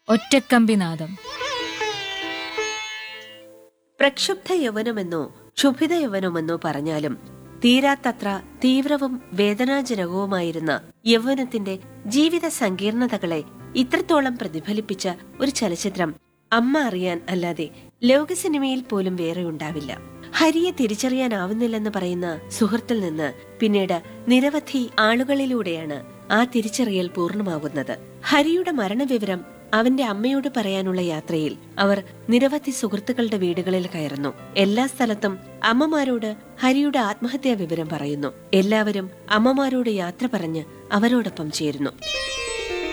ഒറ്റക്കമ്പിനാദം പ്രക്ഷുബ്ധ യൗവനമെന്നോ ക്ഷുഭിത യൗവനമെന്നോ പറഞ്ഞാലും തീരാത്തത്ര തീവ്രവും വേദനാജനകവുമായിരുന്ന യൗവനത്തിന്റെ ജീവിത സങ്കീർണതകളെ ഇത്രത്തോളം പ്രതിഫലിപ്പിച്ച ഒരു ചലച്ചിത്രം അമ്മ അറിയാൻ അല്ലാതെ ലോക സിനിമയിൽ പോലും വേറെ ഉണ്ടാവില്ല ഹരിയെ തിരിച്ചറിയാനാവുന്നില്ലെന്ന് പറയുന്ന സുഹൃത്തിൽ നിന്ന് പിന്നീട് നിരവധി ആളുകളിലൂടെയാണ് ആ തിരിച്ചറിയൽ പൂർണ്ണമാകുന്നത് ഹരിയുടെ മരണവിവരം അവന്റെ അമ്മയോട് പറയാനുള്ള യാത്രയിൽ അവർ നിരവധി സുഹൃത്തുക്കളുടെ വീടുകളിൽ കയറുന്നു എല്ലാ സ്ഥലത്തും അമ്മമാരോട് ഹരിയുടെ ആത്മഹത്യാ വിവരം പറയുന്നു എല്ലാവരും അമ്മമാരോട് യാത്ര പറഞ്ഞ് അവരോടൊപ്പം ചേരുന്നു